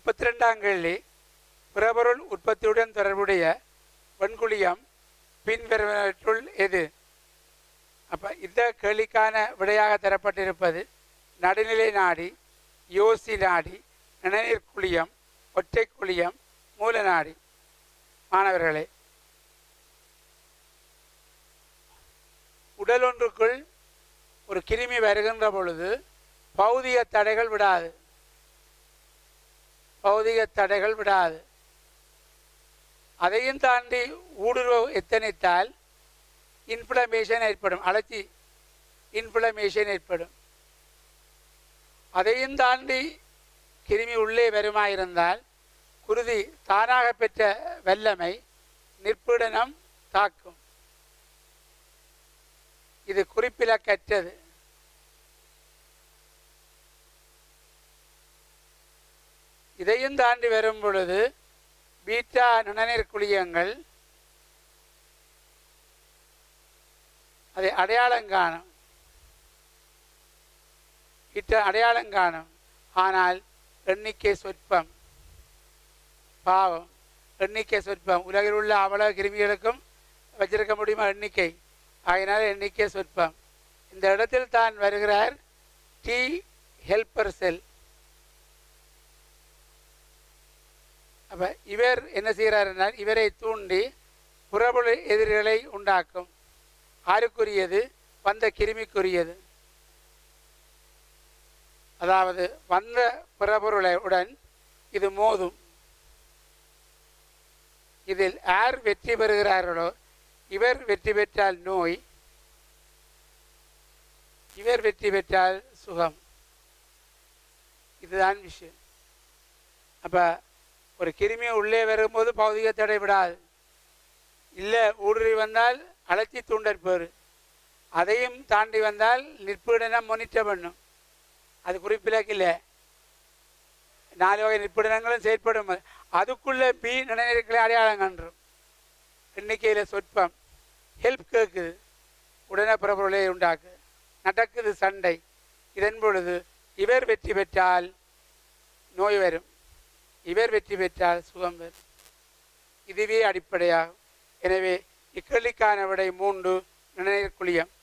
முப்பத்தி ரெண்டாம் கேள்வி பிறபொருள் உற்பத்தியுடன் தொடர்புடைய வெண்குழியம் பின்வருவற்றுள் எது அப்போ இந்த கேள்விக்கான விடையாக தரப்பட்டிருப்பது நடுநிலை நாடி யோசி நாடி நிணநீர் குழியம் ஒற்றை குழியம் மூல நாடி மாணவர்களே உடல் ஒன்றுக்குள் ஒரு கிருமி வருகின்ற பொழுது பௌதிக தடைகள் விடாது பௌதிக தடைகள் விடாது அதையும் தாண்டி ஊடுருவ எத்தனித்தால் இன்ஃப்ளமேஷன் ஏற்படும் அலர்ஜி இன்ஃப்ளமேஷன் ஏற்படும் அதையும் தாண்டி கிருமி உள்ளே வருமாயிருந்தால் குருதி தானாக பெற்ற வல்லமை நிற்புடனம் தாக்கும் இது குறிப்பிலக்கற்றது இதையும் தாண்டி வரும் பொழுது பீட்டா நுணநீர் குழியங்கள் அதை அடையாளம் காணும் பீட்டா அடையாளம் காணும் ஆனால் எண்ணிக்கை சொற்பம் பாவம் எண்ணிக்கை சொற்பம் உலகில் உள்ள அவ்வளவு கிருமிகளுக்கும் வச்சிருக்க முடியுமா எண்ணிக்கை ஆகினால் எண்ணிக்கை சொற்பம் இந்த இடத்தில் தான் வருகிறார் டி ஹெல்பர் செல் அப்போ இவர் என்ன செய்கிறார் என்றால் இவரை தூண்டி புறபொழு எதிரிகளை உண்டாக்கும் ஆருக்குரியது வந்த கிருமிக்குரியது அதாவது வந்த புறபொருளை உடன் இது மோதும் இதில் யார் வெற்றி பெறுகிறார்களோ இவர் வெற்றி பெற்றால் நோய் இவர் வெற்றி பெற்றால் சுகம் இதுதான் விஷயம் அப்போ ஒரு கிருமி உள்ளே வரும்போது பௌதிக தடை விடாது இல்லை ஊடுருவி வந்தால் அழைச்சி தூண்டற்பேறு அதையும் தாண்டி வந்தால் நிற்புடனம் மொனிட்டர் பண்ணும் அது குறிப்பிலக்கு இல்லை நாலு வகை நிற்புடனங்களும் செயற்படும் அதுக்குள்ளே பி நினைவுகளை அடையாளம் காண்றோம் எண்ணிக்கையில் சொற்பம் ஹெல்ப் கேட்குது உடனே புறப்பொருளை உண்டாக்கு நடக்குது சண்டை இதன் பொழுது இவர் வெற்றி பெற்றால் நோய் வரும் இவர் வெற்றி பெற்றால் சுகம் வரும் இதுவே அடிப்படையாகும் எனவே இக்கேள்விக்கான விடை மூன்று நினைவு குழியம்